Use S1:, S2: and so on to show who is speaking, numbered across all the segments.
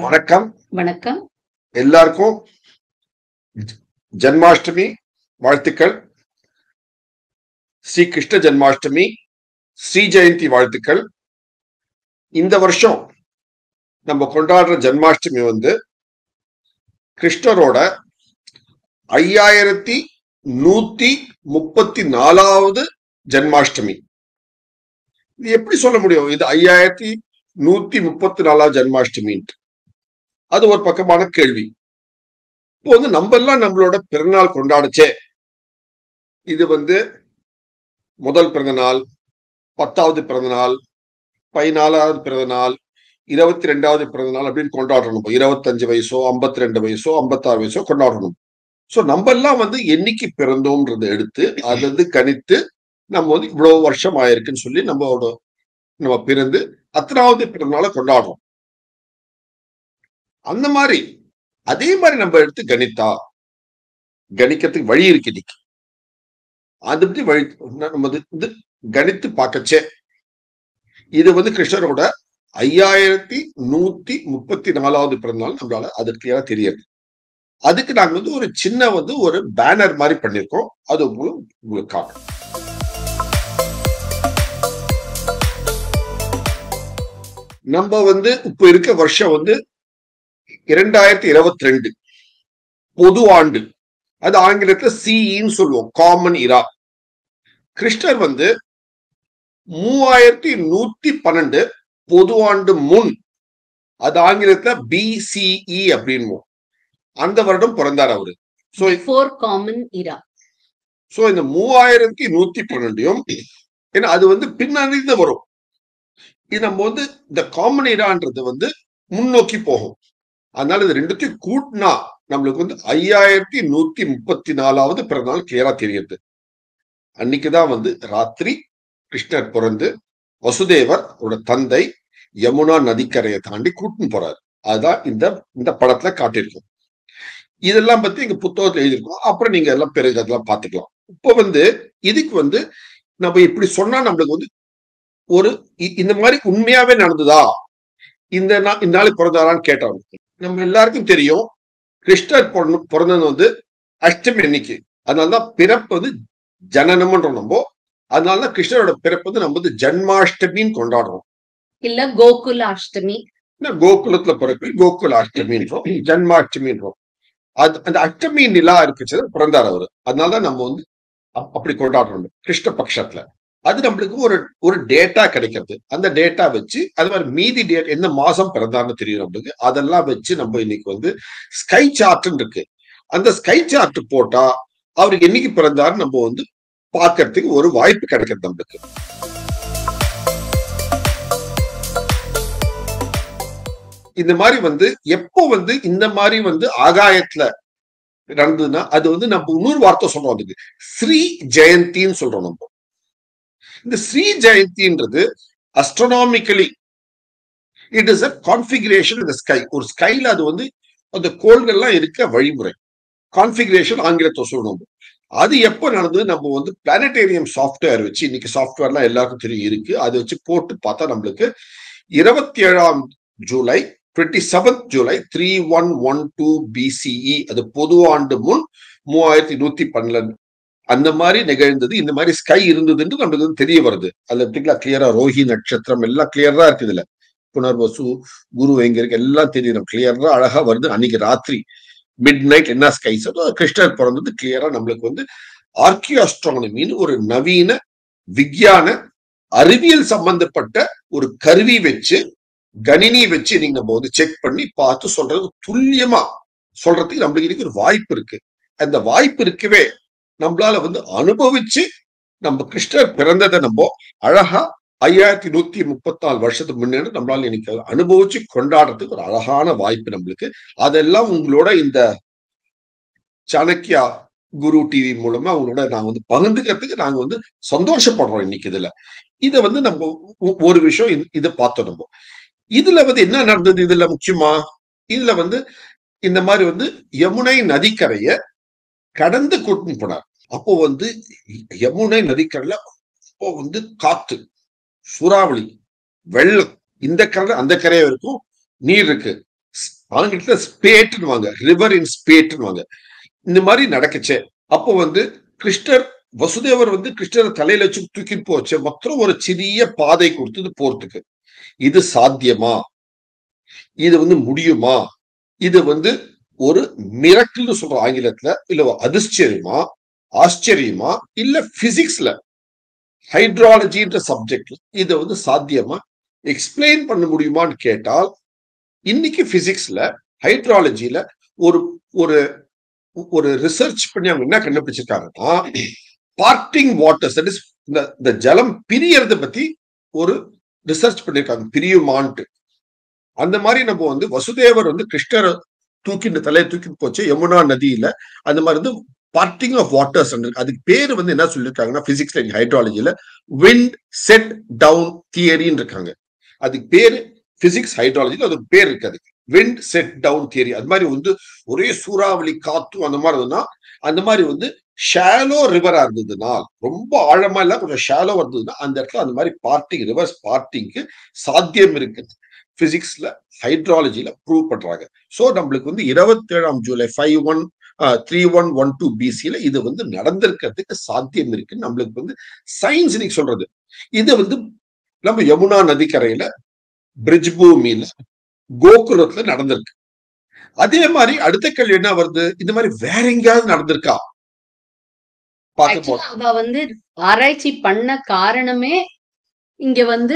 S1: வணக்கம்
S2: வணக்கம்
S1: எல்லாருக்கும் ஜ- ஜன்மாஷ்டமி வாழ்த்துக்கள் ஸ்ரீ கிருஷ்ண ஜன்மாஷ்டமி ஸ்ரீ ஜெயந்தி வாழ்த்துக்கள் இந்த வருஷம் நம்ம கொண்டாடுற ஜன்மாஷ்டமி வந்து கிருஷ்ணரோட ஐயாயிரத்தி நூத்தி முப்பத்தி நாலாவது ஜன்மாஷ்டமி இது எப்படி சொல்ல முடியும் இது ஐயாயிரத்தி நூத்தி முப்பத்தி நாலாவது ஜன்மாஷ்டமின்ட்டு அது ஒரு பக்கமான கேள்வி இப்போ வந்து நம்ம எல்லாம் நம்மளோட பிறநாள் கொண்டாடுச்சே இது வந்து முதல் பிறந்த நாள் பத்தாவது பிறந்த நாள் பதினாலாவது பிறந்த நாள் இருபத்தி ரெண்டாவது பிறந்த நாள் அப்படின்னு கொண்டாடுறோம் நம்ம இருபத்தஞ்சு வயசோ ஐம்பத்தி ரெண்டு வயசோ ஐம்பத்தாறு வயசோ கொண்டாடணும் சோ நம்ம எல்லாம் வந்து என்னைக்கு பிறந்தோம்ன்றதை எடுத்து அது வந்து கணித்து நம்ம வந்து இவ்வளவு வருஷம் ஆயிருக்குன்னு சொல்லி நம்மளோட நம்ம பிறந்து அத்தனாவது பிறந்த நாளை கொண்டாடுறோம் அந்த மாதிரி அதே மாதிரி நம்ம எடுத்து கணித்தா கணிக்கிறதுக்கு வழி இருக்கு இன்னைக்கு அது பத்தி வழி நம்ம வந்து இது கணித்து பார்க்கச்சே இது வந்து கிருஷ்ணரோட ஐயாயிரத்தி நூத்தி முப்பத்தி நாலாவது பிறந்தநாள் நம்மளால அது கிளியரா தெரியுது அதுக்கு நாங்க வந்து ஒரு சின்ன வந்து ஒரு பேனர் மாதிரி பண்ணிருக்கோம் அது உங்களுக்கு உங்களுக்கு காட்டும் நம்ம வந்து இப்ப இருக்க வருஷம் வந்து இரண்டாயிரத்தி இருபத்தி ரெண்டு பொது ஆண்டு அது ஆங்கிலத்துல சிஇன்னு சொல்லுவோம் காமன் இரா கிருஷ்ணர் வந்து மூவாயிரத்தி நூத்தி பன்னெண்டு பொது ஆண்டு முன் அது ஆங்கிலத்துல பிசிஇ அப்படின்வோம் அந்த வருடம் பிறந்தார் அவரு so
S2: for common era
S1: so இந்த மூவாயிரத்தி நூத்தி பன்னெண்டையும் ஏன்னா அது வந்து பின்னாடி வரும் இது நம்ம வந்து இந்த காமன் இரான்றது வந்து முன்னோக்கி போகும் அதனால இது ரெண்டுத்தையும் கூட்டினா நம்மளுக்கு வந்து ஐயாயிரத்தி நூத்தி முப்பத்தி நாலாவது பிறந்தநாள் கிளியரா தெரியுது அன்னைக்குதான் வந்து ராத்திரி கிருஷ்ணர் பிறந்து வசுதேவர் அவரோட தந்தை யமுனா நதிக்கரையை தாண்டி கூட்டின்னு போறாரு அதுதான் இந்த இந்த படத்துல காட்டியிருக்கோம் இதெல்லாம் பத்தி எங்க புத்தகத்துல எழுதியிருக்கோம் அப்புறம் நீங்க எல்லாம் பிறகு அதெல்லாம் பாத்துக்கலாம் இப்போ வந்து இதுக்கு வந்து நம்ம இப்படி சொன்னா நம்மளுக்கு வந்து ஒரு இ- இந்த மாதிரி உண்மையாவே நடந்ததா இந்த நா- இந்த நாளைக்கு பிறந்தாரான்னு கேட்டாங்க நம்ம எல்லாருக்கும் தெரியும் கிருஷ்ணர் பிறந்த- பிறந்தது வந்து அஷ்டமி அன்னைக்கு அதனாலதான் பிறப்பு வந்து ஜனனம்ன்றோம் நம்ம அதனாலதான் கிருஷ்ணரோட பிறப்பு வந்து நம்ம வந்து ஜன்மாஷ்டமின்னு கொண்டாடுறோம்
S2: இல்ல கோகுல அஷ்டமி
S1: என்ன கோகுலத்துல பிறப்பு கோகுல அஷ்டமின்றோம் ஜன்மாஷ்டமின்றோம் அது அந்த அஷ்டமி நிலா இருக்குச்சு பிறந்தார் அவரு அதனாலதான் நம்ம வந்து அப்- அப்படி கொண்டாடுறோம் கிருஷ்ண பட்சத்துல அது நம்மளுக்கு ஒரு ஒரு டேட்டா கிடைக்கிறது அந்த டேட்டா வச்சு அது மாதிரி மீதி டேட் எந்த மாசம் பிறந்தார்னு தெரியும் நம்மளுக்கு அதெல்லாம் வச்சு நம்ம இன்னைக்கு வந்து ஸ்கை சார்ட்னு இருக்கு அந்த ஸ்கை சார்ட் போட்டா அவருக்கு என்னைக்கு பிறந்தாரு நம்ம வந்து பார்க்கறதுக்கு ஒரு வாய்ப்பு கிடைக்கிறது நம்மளுக்கு இந்த மாதிரி வந்து எப்போ வந்து இந்த மாதிரி வந்து ஆகாயத்துல நடந்ததுன்னா அது வந்து நம்ம இன்னொரு வார்த்தை சொல்றோம் அதுக்கு ஸ்ரீ ஜெயந்தின்னு சொல்றோம் நம்ம இந்த ஸ்ரீ ஜெயந்தின்றது astronomically it is a configuration இந்த ஸ்கை ஒரு ஸ்கைல அது வந்து அந்த கோள்கள்லாம் இருக்க வழிமுறை கான்ஃபிகரேஷன் ஆங்கிலத்தை சொல்லணும் அது எப்போ நடந்தது நம்ம வந்து பிளானட்டேரியம் சாஃப்ட்வேர் வச்சு இன்னைக்கு சாஃப்ட்வேர்லாம் எல்லாருக்கும் தெரியும் இருக்கு அதை வச்சு போட்டு பார்த்தா நம்மளுக்கு இருபத்தி ஏழாம் July twenty seventh July three one one two BCE அது பொது ஆண்டு முன் மூவாயிரத்தி நூத்தி பன்னெண்டு அந்த மாதிரி நிகழ்ந்தது இந்த மாதிரி ஸ்கை இருந்ததுன்னு நம்மளுக்கு வந்து தெரிய வருது அதுல எப்படிங்களா கிளியரா ரோஹி நட்சத்திரம் எல்லாம் கிளியரா இருக்கு இதுல புனர்வசு குரு எங்க இருக்கு எல்லாம் தெரியும் கிளியரா அழகா வருது அன்னைக்கு ராத்திரி மிட் நைட் என்ன ஸ்கைஸ் கிருஷ்ணர் பிறந்தது கிளியரா நம்மளுக்கு வந்து ஆர்கியோஸ்ட்ரானமின்னு ஒரு நவீன விஞ்ஞான அறிவியல் சம்பந்தப்பட்ட ஒரு கருவி வச்சு கணினி வச்சு நீங்க நம்ம வந்து செக் பண்ணி பார்த்து சொல்றது துல்லியமா சொல்றதுக்கு நம்மளுக்கு இன்னைக்கு ஒரு வாய்ப்பு இருக்கு அந்த வாய்ப்பு இருக்கவே நம்மளால வந்து அனுபவிச்சு நம்ம கிருஷ்ணர் பிறந்ததை நம்ம அழகா ஐயாயிரத்தி நூத்தி முப்பத்தி நாலு வருஷத்துக்கு முன்னாடி நம்மளால இன்னைக்கு அதை அனுபவிச்சு கொண்டாடுறதுக்கு ஒரு அழகான வாய்ப்பு நம்மளுக்கு அதெல்லாம் உங்களோட இந்த சாணக்கியா குரு டிவி மூலமா உங்களோட நாங்க வந்து பகிர்ந்துக்கிறதுக்கு நாங்க வந்து சந்தோஷப்படுறோம் இன்னைக்கு இதுல இதை வந்து நம்ம ஒ- ஒரு விஷயம் இது- இதை பார்த்தோம் நம்ம இதுல வந்து என்ன நடந்தது இதுல முக்கியமா இதுல வந்து இந்த மாதிரி வந்து யமுனை நதிக்கரைய கடந்து கூட்டின்னு போனார் அப்போ வந்து யமுனை நதிக்கரையில அப்போ வந்து காத்து சூறாவளி வெள்ளம் இந்த கரை அந்த கரை வரைக்கும் நீர் இருக்கு ஆங்கிலத்துல ஸ்பேட்னுவாங்க ரிவர் இன் ஸ்பேட்னுவாங்க இந்த மாதிரி நடக்குச்சே அப்போ வந்து கிருஷ்ணர் வசுதேவர் வந்து கிருஷ்ணரை தலையில வச்சு தூக்கிட்டு போச்சு மொத்தம் ஒரு சிறிய பாதை கொடுத்தது போறதுக்கு இது சாத்தியமா இது வந்து முடியுமா இது வந்து ஒரு மிரக்கல்னு சொல்றோம் ஆங்கிலத்துல இல்ல அதிர்ச்சரியமா ஆச்சரியமா இல்ல பிசிக்ஸ்ல ஹைட்ராலஜின்ற சப்ஜெக்ட்ல இதை வந்து சாத்தியமா எக்ஸ்பிளைன் பண்ண முடியுமான்னு கேட்டால் இன்னைக்கு பிசிக்ஸ்ல ஹைட்ராலஜில ஒரு ஒரு ஒரு ரிசர்ச் பண்ணி அவங்க என்ன கண்டுபிடிச்சிருக்காங்கன்னா பார்ட்டிங் வாட்டர்ஸ் தட் இஸ் இந்த இந்த ஜலம் பிரியறத பத்தி ஒரு ரிசர்ச் பண்ணிருக்காங்க பிரியுமான்ட்டு அந்த மாதிரி நம்ம வந்து வசுதேவர் வந்து கிருஷ்ணரை தூக்கிட்டு தலையை தூக்கிட்டு போச்சு யமுனா நதியில அந்த மாதிரி வந்து பார்ட்டிங் ஆஃப் வாட்டர்ஸ் அதுக்கு பேர் வந்து என்ன சொல்லியிருக்காங்கன்னா பிசிக்ஸ்ல ஹைட்ராலஜில விண்ட் செட் டவுன் தியரின்னு இருக்காங்க அதுக்கு பேரு பிசிக்ஸ் ஹைட்ராலஜில அதுக்கு பேர் இருக்கு அதுக்கு விண்ட் செட் டவுன் தியரி அது மாதிரி வந்து ஒரே சூறாவளி காத்தும் அந்த மாதிரி இருந்ததுன்னா அந்த மாதிரி வந்து ஷாலோ ரிவரா இருந்ததுன்னா ரொம்ப ஆழமா இல்ல கொஞ்சம் ஷாலோ இருந்ததுன்னா அந்த இடத்துல அந்த மாதிரி பார்ட்டிங் ரிவர்ஸ் பார்ட்டிங்க்கு சாத்தியம் இருக்குது பிசிக்ஸ்ல ஹைட்ராலஜில ப்ரூவ் பண்றாங்க சோ நம்மளுக்கு வந்து இருபத்தி ஏழாம் July five one three one one two பிசியில இது வந்து நடந்திருக்கிறதுக்கு சாத்தியம் இருக்கு நம்மளுக்கு வந்து சயின்ஸ் இன்னைக்கு சொல்றது இது வந்து நம்ம யமுனா நதிக்கரையில பிரிட்ஜ் பூமியில கோகுலத்துல நடந்திருக்கு அதே மாதிரி அடுத்த கேள்வி என்ன வருது இந்த மாதிரி வேற எங்கேயாவது நடந்திருக்கா பார்க்க
S2: Actually, அவ வந்து ஆராய்ச்சி பண்ண காரணமே இங்க வந்து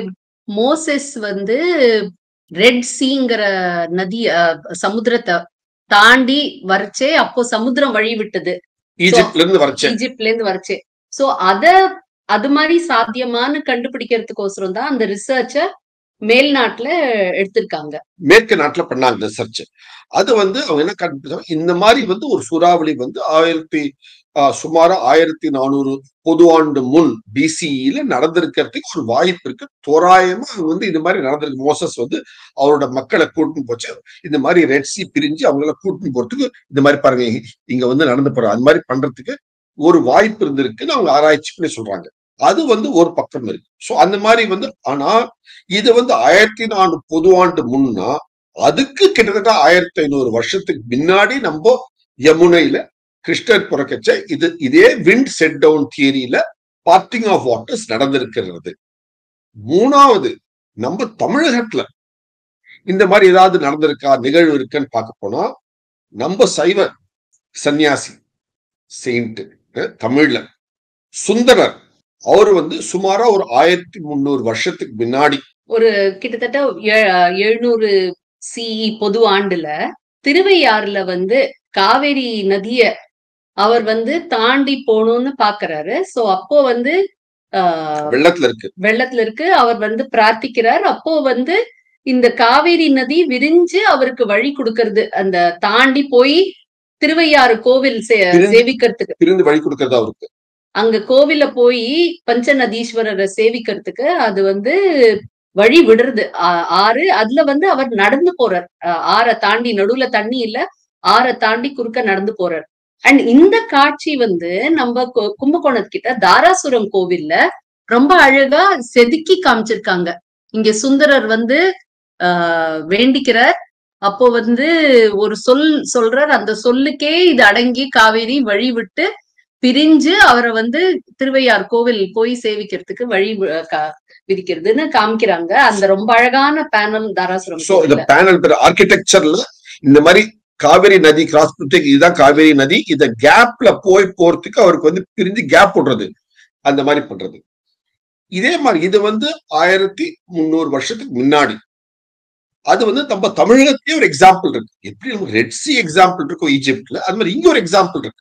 S2: மோசஸ் வந்து ரெட் சீங்கிற நதி அஹ், சமுத்திரத்தை தாண்டி வரச்சே அப்போ சமுத்திரம் வழி விட்டது
S1: ஈஜிப்ட்ல இருந்து வரச்சேன்
S2: ஈஜிப்ட்ல இருந்து வரச்சே சோ அத அது மாதிரி சாத்தியமான்னு கண்டுபிடிக்கிறதுக்கோசரம் தான் அந்த ரிசர்ச்ச மேல்நாட்டுல எடுத்திருக்காங்க
S1: மேற்கு நாட்டுல பண்ணாங்க ரிசர்ச் அது வந்து அவங்க என்ன கண்டுபிடிச்சாங்க இந்த மாதிரி வந்து ஒரு சூறாவளி வந்து ஆயிரத்தி ஆஹ், சுமாரா ஆயிரத்தி நானூறு பொது ஆண்டு முன் பிசிஇல நடந்திருக்கிறதுக்கு ஒரு வாய்ப்பு இருக்கு தோராயமா அது வந்து இந்த மாதிரி நடந்திருக்கு மோசஸ் வந்து அவரோட மக்களை கூட்டின்னு போச்சு இந்த மாதிரி ரெட் சி பிரிஞ்சு அவங்கள கூட்டின்னு போறதுக்கு இந்த மாதிரி பாருங்க இங்க வந்து நடந்து போற அது மாதிரி பண்றதுக்கு ஒரு வாய்ப்பு இருந்திருக்குன்னு அவங்க ஆராய்ச்சி பண்ணி சொல்றாங்க அது வந்து ஒரு பக்கம் இருக்கு சோ அந்த மாதிரி வந்து ஆனா இது வந்து ஆயிரத்தி நானூறு பொது ஆண்டு முன்னா அதுக்கு கிட்டத்தட்ட ஆயிரத்தி ஐநூறு வருஷத்துக்கு முன்னாடி நம்ம யமுனையில கிருஷ்ணர் பிறக்கச்ச இது இதே விண்ட் செட் டவுன் தியரியில பார்ட்டிங் ஆஃப் வாட்டர்ஸ் நடந்திருக்கிறது மூணாவது நம்ம தமிழகத்துல இந்த மாதிரி ஏதாவது நடந்திருக்கா நிகழ்வு இருக்குன்னு பார்க்க போனா நம்ம சைவ சன்னியாசி செயின்ட் தமிழ்ல சுந்தரர் அவர் வந்து சுமாரா ஒரு ஆயிரத்தி முந்நூறு வருஷத்துக்கு முன்னாடி
S2: ஒரு கிட்டத்தட்ட ஏ- எழுநூறு சிஇ பொது ஆண்டுல திருவையாறுல வந்து காவேரி நதிய அவர் வந்து தாண்டி போகணும்னு பாக்குறாரு சோ அப்போ வந்து ஆஹ்
S1: வெள்ளத்துல இருக்கு
S2: வெள்ளத்துல இருக்கு அவர் வந்து பிரார்த்திக்கிறார் அப்போ வந்து இந்த காவேரி நதி விரிஞ்சு அவருக்கு வழி கொடுக்கறது அந்த தாண்டி போய் திருவையாறு கோவில் சே-
S1: திரு-
S2: சேவிக்கிறதுக்கு
S1: திருந்து வழி கொடுக்கறதா அவருக்கு
S2: அங்க கோவில்ல போய் பஞ்சநதீஸ்வரரை சேவிக்கிறதுக்கு அது வந்து வழி விடுறது ஆ- ஆறு அதுல வந்து அவர் நடந்து போறார் ஆ- ஆறை தாண்டி நடுவுல தண்ணி இல்ல ஆறை தாண்டி குறுக்க நடந்து போறார் அண்ட் இந்த காட்சி வந்து நம்ம கு- கும்பகோணத்துக்கிட்ட தாராசுரம் கோவில்ல ரொம்ப அழகா செதுக்கி காமிச்சிருக்காங்க இங்க சுந்தரர் வந்து ஆஹ் வேண்டிக்கிறார் அப்போ வந்து ஒரு சொல் சொல்றார் அந்த சொல்லுக்கே இது அடங்கி காவேரி வழி விட்டு பிரிஞ்சு அவரை வந்து திருவையார் கோவில் போய் சேவிக்கிறதுக்கு வழி வி- கா- விதிக்கிறதுன்னு காமிக்கிறாங்க அந்த ரொம்ப அழகான பேனல் தாராசுரம்
S1: சோ இந்த
S2: கோவில்ல.
S1: பேனல் பேர் ஆர்கிடெக்சர்ல இந்த மாதிரி காவேரி நதி கிராஸ் பண்றதுக்கு இதுதான் காவேரி நதி இந்த கேப்ல போய் போறதுக்கு அவருக்கு வந்து பிரிஞ்சு கேப் விடுறது அந்த மாதிரி பண்றது இதே மாதிரி இது வந்து ஆயிரத்தி முந்நூறு வருஷத்துக்கு முன்னாடி அது வந்து நம்ம தமிழகத்திலே ஒரு எக்ஸாம்பிள் இருக்கு எப்படி நமக்கு ரெட் சி எக்ஸாம்பிள் இருக்கும் ஈஜிப்ட்ல அது மாதிரி இங்க ஒரு எக்ஸாம்பிள் இருக்கு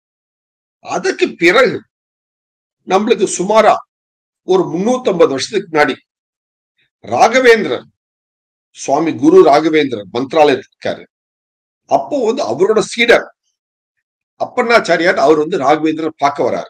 S1: அதுக்கு பிறகு நம்மளுக்கு சுமாரா ஒரு முன்னூத்தி ஐம்பது வருஷத்துக்கு முன்னாடி ராகவேந்திரன் சுவாமி குரு ராகவேந்திரன் மந்த்ராலயத்தில் இருக்காரு அப்போ வந்து அவரோட சீடர் அப்பண்ணாச்சாரியார் அவர் வந்து ராகவேந்திரன் பார்க்க வராரு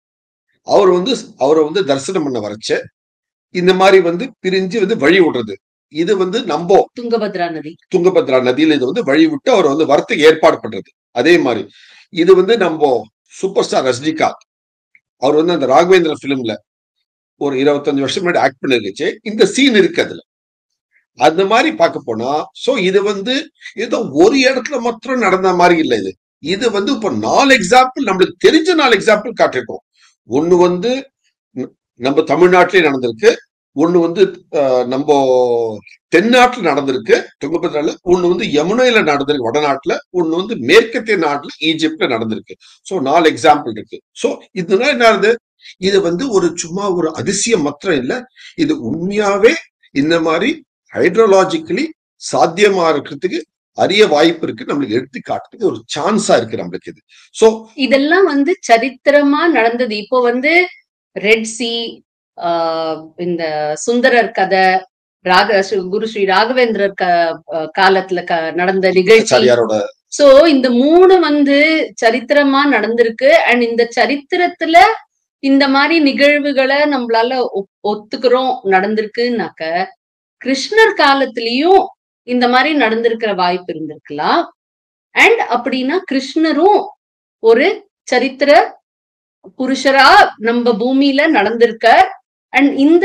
S1: அவர் வந்து அவரை வந்து தரிசனம் பண்ண வரச்ச இந்த மாதிரி வந்து பிரிஞ்சு வந்து வழி விடுறது இது வந்து நம்ம
S2: துங்கபத்ரா நதி
S1: துங்கபத்ரா நதியில இது வந்து வழி விட்டு அவர் வந்து வரத்துக்கு ஏற்பாடு பண்றது அதே மாதிரி இது வந்து நம்ம சூப்பர் ஸ்டார் ரஜினிகாந்த் அவர் வந்து அந்த ராகவேந்திர பிலிம்ல ஒரு இருபத்தஞ்சு வருஷம் முன்னாடி ஆக்ட் பண்ணிருந்துச்சு இந்த சீன் இருக்கு அதுல அந்த மாதிரி பார்க்க போனா சோ இது வந்து ஏதோ ஒரு இடத்துல மாத்திரம் நடந்த மாதிரி இல்ல இது இது வந்து இப்போ நாலு எக்ஸாம்பிள் நம்மளுக்கு தெரிஞ்ச நாலு எக்ஸாம்பிள் காட்டிருக்கோம் ஒண்ணு வந்து ந- நம்ம தமிழ்நாட்டிலே நடந்திருக்கு ஒண்ணு வந்து அஹ், நம்ம தென்னாட்டுல நடந்திருக்கு துங்கபத்ரால ஒண்ணு வந்து யமுனையில நடந்திருக்கு வடநாட்டுல ஒண்ணு வந்து மேற்கத்திய நாட்டுல ஈஜிப்ட்ல நடந்திருக்கு சோ நாலு எக்ஸாம்பிள் இருக்கு சோ இதனால என்ன ஆகுது இது வந்து ஒரு சும்மா ஒரு அதிசயம் மாத்திரம் இல்ல இது உண்மையாவே இந்த மாதிரி ஹைட்ரோலாஜிக்கலி சாத்தியமா இருக்கிறதுக்கு அரிய வாய்ப்பு இருக்கு நம்மளுக்கு எடுத்து காட்டுறதுக்கு ஒரு சான்ஸா இருக்கு நம்மளுக்கு இது சோ
S2: இதெல்லாம் வந்து சரித்திரமா நடந்தது இப்போ வந்து ரெட் சி ஆஹ் இந்த சுந்தரர் கதை ராக ஸ்ரீ- குரு ஸ்ரீ ராகவேந்திரர் க அஹ் காலத்துல க நடந்த நிகழ்ச்சி
S1: ஆச்சாரியாரோட
S2: சோ இந்த மூணு வந்து சரித்திரமா நடந்திருக்கு அண்ட் இந்த சரித்திரத்துல இந்த மாதிரி நிகழ்வுகளை நம்மளால ஒப்- ஒத்துக்கிறோம் நடந்திருக்குனாக்க கிருஷ்ணர் காலத்திலயும் இந்த மாதிரி நடந்திருக்கிற வாய்ப்பு இருந்திருக்கலாம் அண்ட் அப்படின்னா கிருஷ்ணரும் ஒரு சரித்திர புருஷரா நம்ம பூமியில நடந்திருக்கார் அண்ட் இந்த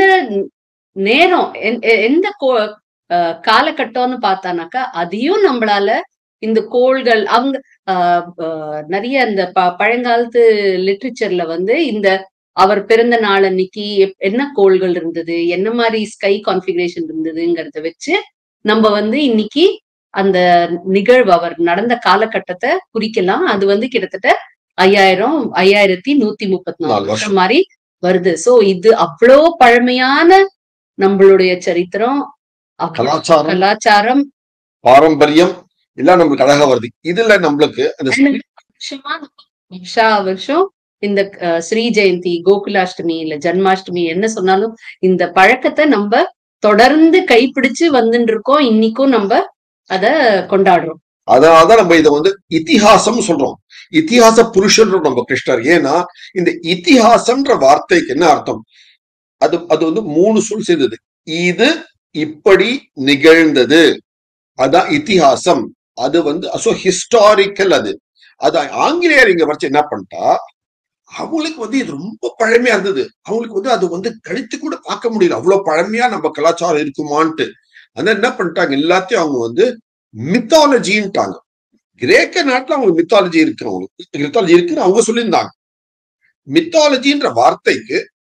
S2: நேரம் எந்த- எ- எந்த கோ- அஹ் காலகட்டம்னு பார்த்தானாக்கா அதையும் நம்மளால இந்த கோள்கள் அவங்க ஆஹ் ஆஹ் நிறைய அந்த ப- பழங்காலத்து லிட்ரேச்சர்ல வந்து இந்த அவர் பிறந்த நாள் அன்னைக்கு எப்- என்ன கோள்கள் இருந்தது என்ன மாதிரி ஸ்கை கான்ஃபிகரேஷன் இருந்ததுங்கிறத வச்சு நம்ம வந்து இன்னைக்கு அந்த நிகழ்வு அவர் நடந்த காலகட்டத்தை குறிக்கலாம் அது வந்து கிட்டத்தட்ட ஐயாயிரம் ஐயாயிரத்தி நூத்தி முப்பத்தி நாலு
S1: நாலு
S2: வருஷம் மாதிரி வருது சோ இது அவ்வளோ பழமையான நம்மளுடைய சரித்திரம் அவ்வளோ
S1: கலாச்சாரம்
S2: கலாச்சாரம்
S1: பாரம்பரியம் எல்லாம் நம்மளுக்கு அழகா வருது இதுல நம்மளுக்கு அந்த
S2: வருஷமா வருஷா வருஷம் இந்த அஹ், ஸ்ரீ ஜெயந்தி கோகுலாஷ்டமி இல்ல ஜன்மாஷ்டமி என்ன சொன்னாலும் இந்த பழக்கத்தை நம்ம தொடர்ந்து கைப்பிடிச்சு வந்துட்டு இருக்கோம் இன்னைக்கும் நம்ம அத கொண்டாடுறோம்
S1: அதனாலதான் நம்ம இதை வந்து இதிகாசம் சொல்றோம் இதிகாச புருஷன் நம்ம கிருஷ்ணர் ஏன்னா இந்த இதிகாசம்ன்ற வார்த்தைக்கு என்ன அர்த்தம் அது அது வந்து மூணு சொல் சேர்ந்தது இது இப்படி நிகழ்ந்தது அதான் இதிகாசம் அது வந்து அசோ ஹிஸ்டாரிக்கல் அது அது ஆங்கிலேயர் இங்க வச்சு என்ன பண்ணிட்டா அவங்களுக்கு வந்து இது ரொம்ப பழமையா இருந்தது அவங்களுக்கு வந்து அது வந்து கழித்து கூட பார்க்க முடியல அவ்வளவு பழமையா நம்ம கலாச்சாரம் இருக்குமான்ட்டு அதான் என்ன பண்ணிட்டாங்க எல்லாத்தையும் அவங்க வந்து மித்தாலஜின்ட்டாங்க கிரேக்க நாட்டுல அவங்க மித்தாலஜி இருக்கு அவங்களுக்கு மித்தாலஜி இருக்குன்னு அவங்க சொல்லியிருந்தாங்க மித்தாலஜின்ற வார்த்தைக்கு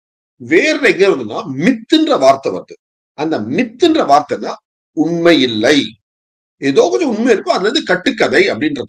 S1: வேற எங்க வருதுன்னா மித்துன்ற வார்த்தை வருது அந்த மித்துன்ற வார்த்தைனா உண்மை இல்லை ஏதோ கொஞ்சம் உண்மை இருக்கும் அதுல இருந்து கட்டுக்கதை அப்படின்றது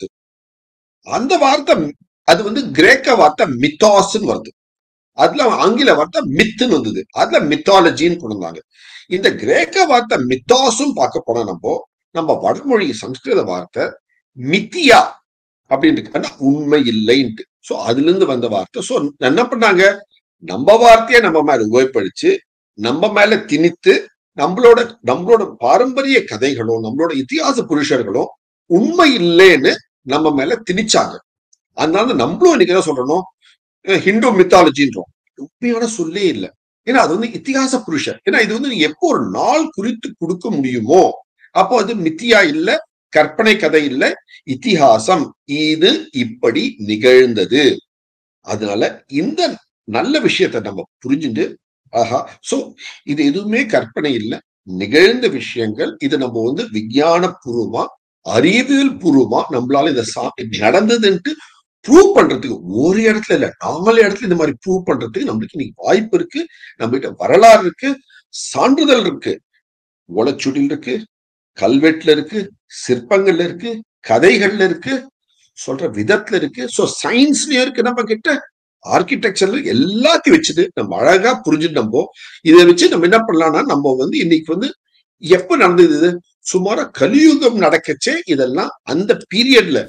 S1: அந்த வார்த்தை அது வந்து கிரேக்க வார்த்தை மித்தாஸ்ன்னு வருது அதுல ஆங்கில வார்த்தை மித்துன்னு வந்தது அதுல மித்தாலஜின்னு கொண்டு வந்தாங்க இந்த கிரேக்க வார்த்தை மித்தாஸும் பார்க்க போனா நம்ம நம்ம வடமொழி சம்ஸ்கிருத வார்த்தை மித்தியா அப்படின்னு இருக்கு ஆனா உண்மை இல்லைன்ட்டு சோ அதுல இருந்து வந்த வார்த்தை சோ என்ன பண்ணாங்க நம்ம வார்த்தையை நம்ம மேல உபயோகப்படுத்தி நம்ம மேல திணித்து நம்மளோட நம்மளோட பாரம்பரிய கதைகளும் நம்மளோட இதிகாச புருஷர்களும் உண்மை இல்லைன்னு நம்ம மேல திணிச்சாங்க அதனால நம்மளும் இன்னைக்கு என்ன சொல்றோம் அஹ் ஹிந்து மித்தாலஜின்றோம் உண்மையான சொல்லே இல்லை ஏன்னா அது வந்து இத்திகாச புருஷர் ஏன்னா இது வந்து நீ எப்போ ஒரு நாள் குறித்து கொடுக்க முடியுமோ அப்போ அது மித்தியா இல்ல கற்பனை கதை இல்ல இத்திஹாசம் இது இப்படி நிகழ்ந்தது அதனால இந்த நல்ல விஷயத்தை நம்ம புரிஞ்சுட்டு ஆஹா சோ இது எதுவுமே கற்பனை இல்ல நிகழ்ந்த விஷயங்கள் இது நம்ம வந்து விஞ்ஞான பூர்வமா அறிவியல் பூர்வமா நம்மளால இதை சா நடந்ததுன்ட்டு ப்ரூவ் பண்றதுக்கு ஒரு இடத்துல இல்ல நாலு இடத்துல இந்த மாதிரி ப்ரூவ் பண்றதுக்கு நம்மளுக்கு இன்னைக்கு வாய்ப்பு இருக்கு நம்ம கிட்ட வரலாறு இருக்கு சான்றிதழ் இருக்கு ஓலைச்சுடில் இருக்கு கல்வெட்டுல இருக்கு சிற்பங்கள்ல இருக்கு கதைகள்ல இருக்கு சொல்ற விதத்துல இருக்கு சோ சயின்ஸ்லயும் இருக்கு நம்ம கிட்ட ஆர்கிடெக்சர்ல எல்லாத்தையும் வச்சுட்டு நம்ம அழகா புரிஞ்சுட்டு நம்ம இதை வச்சு நம்ம என்ன பண்ணலாம்னா நம்ம வந்து இன்னைக்கு வந்து எப்ப நடந்தது இது சுமாரா கலியுகம் நடக்கச்சே இதெல்லாம் அந்த பீரியட்ல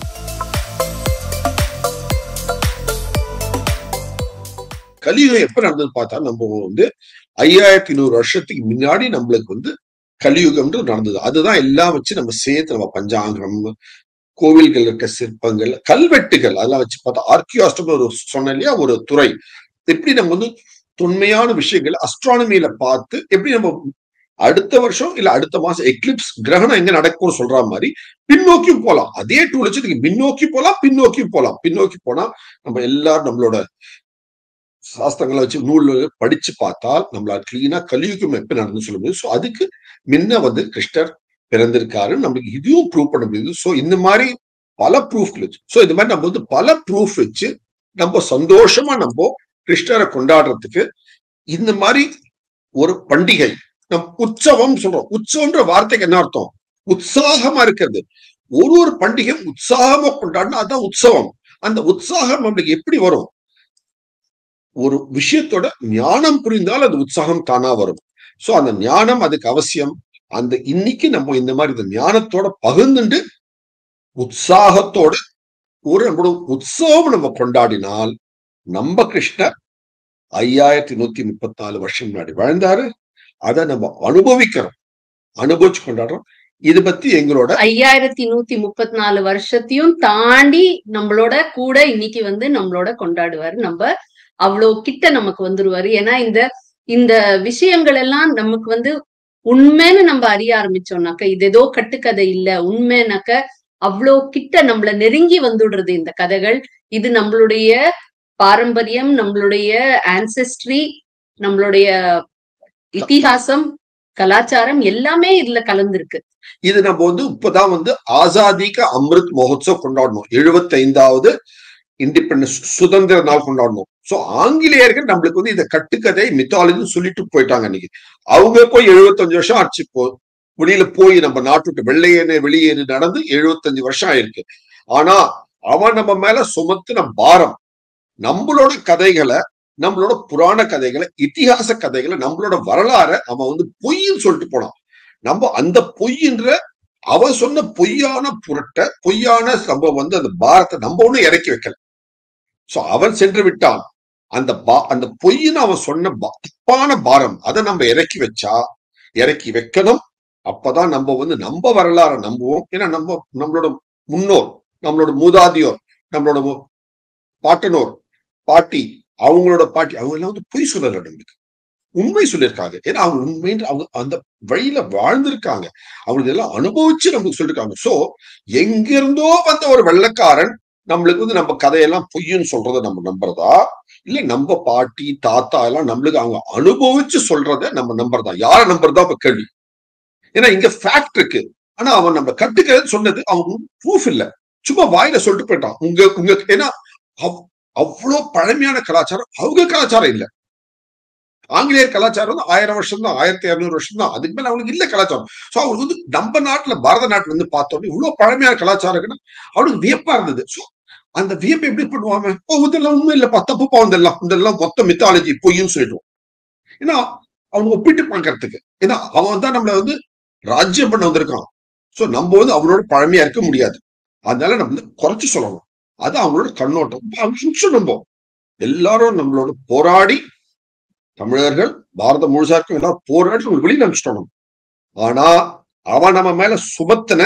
S1: கலியுகம் எப்ப நடந்தது பார்த்தா நம்ம வந்து ஐயாயிரத்தி நூறு வருஷத்துக்கு முன்னாடி நம்மளுக்கு வந்து கலியுகம்ன்றது நடந்தது அதுதான் எல்லாம் வச்சு நம்ம சேர்த்து நம்ம பஞ்சாங்கம் கோவில்கள் இருக்க சிற்பங்கள் கல்வெட்டுகள் அதெல்லாம் வச்சு பார்த்தா ஆர்கியாஸ்டம் ஒரு சொன்ன இல்லையா ஒரு துறை எப்படி நம்ம வந்து தொன்மையான விஷயங்கள் அஸ்ட்ரானமியில பார்த்து எப்படி நம்ம அடுத்த வருஷம் இல்ல அடுத்த மாசம் எக்லிப்ஸ் கிரகணம் எங்க நடக்கும்னு சொல்ற மாதிரி பின்னோக்கியும் போலாம் அதே டூ லட்சத்துக்கு பின்னோக்கி போலாம் பின்னோக்கியும் போலாம் பின்னோக்கி போனா நம்ம எல்லாரும் நம்மளோட சாஸ்திரங்களை வச்சு நூல் படிச்சு பார்த்தால் நம்மளால கிளீனா கலியுகம் எப்ப நடந்து சொல்ல முடியும் ஸோ அதுக்கு முன்ன வந்து கிருஷ்ணர் பிறந்திருக்காரு நம்மளுக்கு இதையும் ப்ரூவ் பண்ண முடியுது ஸோ இந்த மாதிரி பல ப்ரூஃப் வச்சு ஸோ இந்த மாதிரி நம்ம வந்து பல ப்ரூஃப் வச்சு நம்ம சந்தோஷமா நம்ம கிருஷ்ணரை கொண்டாடுறதுக்கு இந்த மாதிரி ஒரு பண்டிகை நம் உற்சவம் சொல்றோம் உற்சவம்ன்ற வார்த்தைக்கு என்ன அர்த்தம் உற்சாகமா இருக்கிறது ஒரு ஒரு பண்டிகையும் உற்சாகமா கொண்டாடினா அதான் உற்சவம் அந்த உற்சாகம் நம்மளுக்கு எப்படி வரும் ஒரு விஷயத்தோட ஞானம் புரிந்தால் அது உற்சாகம் தானா வரும் சோ அந்த ஞானம் அதுக்கு அவசியம் அந்த இன்னைக்கு நம்ம இந்த மாதிரி இந்த ஞானத்தோட பகிர்ந்துண்டு உற்சாகத்தோட ஒரு நம்மளோட உற்சவம் நம்ம கொண்டாடினால் நம்ம கிருஷ்ணர் ஐயாயிரத்தி நூத்தி முப்பத்தி நாலு வருஷம் முன்னாடி வாழ்ந்தாரு அதை நம்ம அனுபவிக்கிறோம் அனுபவிச்சு கொண்டாடுறோம் இது பத்தி எங்களோட
S2: ஐயாயிரத்தி நூத்தி முப்பத்தி நாலு வருஷத்தையும் தாண்டி நம்மளோட கூட இன்னைக்கு வந்து நம்மளோட கொண்டாடுவாரு நம்ம அவ்வளவு கிட்ட நமக்கு வந்துருவாரு ஏன்னா இந்த இந்த விஷயங்கள் எல்லாம் நமக்கு வந்து உண்மைன்னு நம்ம அறிய ஆரம்பிச்சோம்னாக்க இது ஏதோ கட்டுக்கதை இல்ல உண்மைனாக்க அவ்வளோ கிட்ட நம்மள நெருங்கி வந்துடுறது இந்த கதைகள் இது நம்மளுடைய பாரம்பரியம் நம்மளுடைய ஆன்செஸ்ட்ரி நம்மளுடைய இதிகாசம் கலாச்சாரம் எல்லாமே இதுல கலந்துருக்கு
S1: இது நம்ம வந்து இப்பதான் வந்து ஆசாதிக்கு அமிர்த் மகோத்சவ் கொண்டாடணும் எழுபத்தி ஐந்தாவது இண்டிபெண்டன்ஸ் சுதந்திர நாள் கொண்டாடணும் சோ ஆங்கிலேயர்கள் நம்மளுக்கு வந்து இந்த கட்டுக்கதை மித்தாலஜி சொல்லிட்டு போயிட்டாங்க அன்னைக்கு அவங்க போய் எழுபத்தஞ்சு வருஷம் ஆச்சு போ வெளியில போய் நம்ம நாட்டு விட்டு வெள்ளையேறு வெளியேறி நடந்து எழுபத்தஞ்சு வருஷம் ஆயிருக்கு ஆனா அவன் நம்ம மேல சுமத்தின பாரம் நம்மளோட கதைகளை நம்மளோட புராண கதைகளை இத்திகாச கதைகளை நம்மளோட வரலாறை அவன் வந்து பொய்ன்னு சொல்லிட்டு போனான் நம்ம அந்த பொய்ன்ற அவன் சொன்ன பொய்யான புரட்ட பொய்யான சம்பவம் வந்து அந்த பாரத்தை நம்ம ஒண்ணு இறக்கி வைக்கல சோ அவன் சென்று விட்டான் அந்த பா அந்த பொய்ன்னு அவன் சொன்ன பா- தப்பான பாரம் அதை நம்ம இறக்கி வச்சா இறக்கி வைக்கணும் அப்பதான் நம்ம வந்து நம்ம வரலாறை நம்புவோம் ஏன்னா நம்ம நம்மளோட முன்னோர் நம்மளோட மூதாதியோர் நம்மளோட மு- பாட்டனோர் பாட்டி அவங்களோட பாட்டி அவங்க எல்லாம் வந்து பொய் சொல்லல நம்மளுக்கு உண்மை சொல்லியிருக்காங்க ஏன்னா அவங்க உண்மைன்ற அவங்க அந்த வழியில வாழ்ந்திருக்காங்க அவங்க இதெல்லாம் அனுபவிச்சு நமக்கு சொல்லிருக்காங்க சோ எங்கிருந்தோ வந்த ஒரு வெள்ளக்காரன் நம்மளுக்கு வந்து நம்ம கதையெல்லாம் பொய்ன்னு சொல்றதை நம்ம நம்புறதா இல்ல நம்ம பாட்டி தாத்தா எல்லாம் நம்மளுக்கு அவங்க அனுபவிச்சு சொல்றத நம்ம நம்புறதா யார நம்புறதா இப்ப கேள்வி ஏன்னா இங்க ஃபேக்ட் இருக்கு ஆனா அவன் நம்ம கட்டுக்கிறது சொன்னது அவங்க ப்ரூஃப் இல்ல சும்மா வாயில சொல்லிட்டு போயிட்டான் உங்க உங்க ஏன்னா அவ்- அவ்வளவு பழமையான கலாச்சாரம் அவங்க கலாச்சாரம் இல்ல ஆங்கிலேயர் கலாச்சாரம் வந்து ஆயிரம் வருஷம் தான் ஆயிரத்தி இருநூறு வருஷம் தான் அதுக்கு மேல அவனுக்கு இல்ல கலாச்சாரம் சோ அவருக்கு வந்து நம்ம நாட்டுல பாரத நாட்டுல இருந்து பார்த்தோன்னே இவ்வளவு பழமையான கலாச்சாரம் இருக்குன்னா அவனுக்கு வியப்பா இருந்தது சோ அந்த வியப்பை எப்படி பண்ணுவாங்க ஓ இதெல்லாம் உண்மை இல்லப்பா தப்புப்பா இதெல்லாம் இதெல்லாம் மொத்த மித்தாலஜி பொய்ன்னு சொல்லிடுவோம் ஏன்னா அவனுக்கு ஒப்பிட்டு பார்க்கறதுக்கு ஏன்னா அவன் தான் நம்மள வந்து ராஜ்யம் பண்ண வந்திருக்கான் சோ நம்ம வந்து அவனோட பழமையா இருக்க முடியாது அதனால நம்ம வந்து குறைச்சு சொல்லணும் அது அவங்களோட கண்ணோட்டம் அவங்க நம்ம எல்லாரும் நம்மளோட போராடி தமிழர்கள் பாரதம் முழுசா இருக்கும் எல்லாரும் போராடி நம்ம வெளியில அனுப்பிச்சிட்டோம் ஆனா அவன் நம்ம மேல சுமத்தின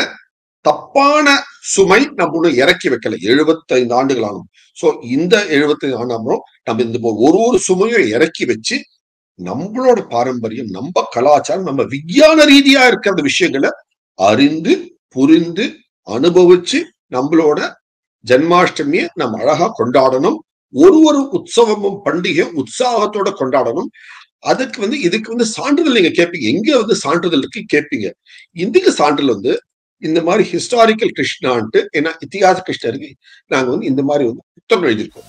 S1: தப்பான சுமை நம்ம ஒண்ணு இறக்கி வைக்கல 75 ஆண்டுகள் ஆகும் சோ இந்த 75 ஆண்டாமோ நம்ம இந்த ஒரு ஒரு சுமையும் இறக்கி வச்சு நம்மளோட பாரம்பரியம் நம்ம கலாச்சாரம் நம்ம விஞ்ஞான ரீதியா இருக்கிற அந்த விஷயங்களை அறிந்து புரிந்து அனுபவிச்சு நம்மளோட ஜென்மாஷ்டமியை நம்ம அழகா கொண்டாடணும் ஒரு ஒரு உற்சவமும் பண்டிகையும் உற்சாகத்தோட கொண்டாடணும் அதுக்கு வந்து இதுக்கு வந்து சான்றிதழ் நீங்க கேட்பீங்க எங்க வந்து சான்றிதழ் இருக்கு கேட்பீங்க இதுக்கு சான்றிதழ் வந்து இந்த மாதிரி ஹிஸ்டாரிக்கல் கிருஷ்ணான்ட்டு ஏன்னா இத்திகாச கிருஷ்ணருக்கு நாங்க வந்து இந்த மாதிரி வந்து புத்தகம் எழுதியிருக்கோம்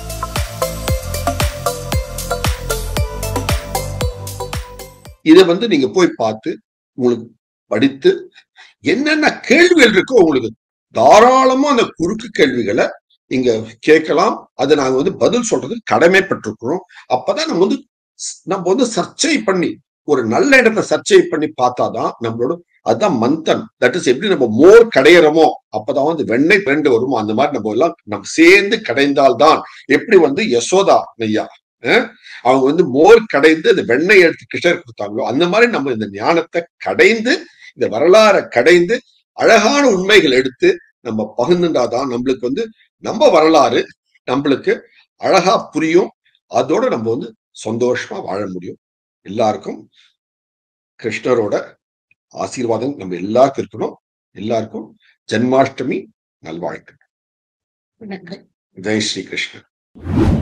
S1: இதை வந்து நீங்க போய் பார்த்து உங்களுக்கு படித்து என்னென்ன கேள்விகள் இருக்கோ உங்களுக்கு தாராளமா அந்த குறுக்கு கேள்விகளை இங்க கேட்கலாம் அதை நாங்க வந்து பதில் சொல்றது கடமைப்பட்டிருக்கிறோம் அப்பதான் நம்ம வந்து நம்ம வந்து சர்ச்சை பண்ணி ஒரு நல்ல இடத்தை சர்ச்சை பண்ணி பார்த்தாதான் நம்மளோட அதுதான் மந்தன் தட் இஸ் எப்படி நம்ம மோர் கடையிறோமோ அப்பதான் வந்து வெண்ணெய் ரெண்டு வருமோ அந்த மாதிரி நம்ம எல்லாம் நம்ம சேர்ந்து கடைந்தால்தான் எப்படி வந்து யசோதா நெய்யா அஹ், அவங்க வந்து மோர் கடைந்து அந்த வெண்ணெய் எடுத்து கிருஷ்ணர் கொடுத்தாங்களோ அந்த மாதிரி நம்ம இந்த ஞானத்தை கடைந்து இந்த வரலாறை கடைந்து அழகான உண்மைகள் எடுத்து நம்ம பகிர்ந்துட்டாதான் நம்மளுக்கு வந்து நம்ம வரலாறு நம்மளுக்கு அழகா புரியும் அதோட நம்ம வந்து சந்தோஷமா வாழ முடியும் எல்லாருக்கும் கிருஷ்ணரோட ஆசீர்வாதம் நம்ம எல்லாருக்கும் இருக்கணும் எல்லாருக்கும் ஜென்மாஷ்டமி நல்வாழ்த்து
S2: வணக்கம்
S1: ஜெய் ஸ்ரீ கிருஷ்ணன்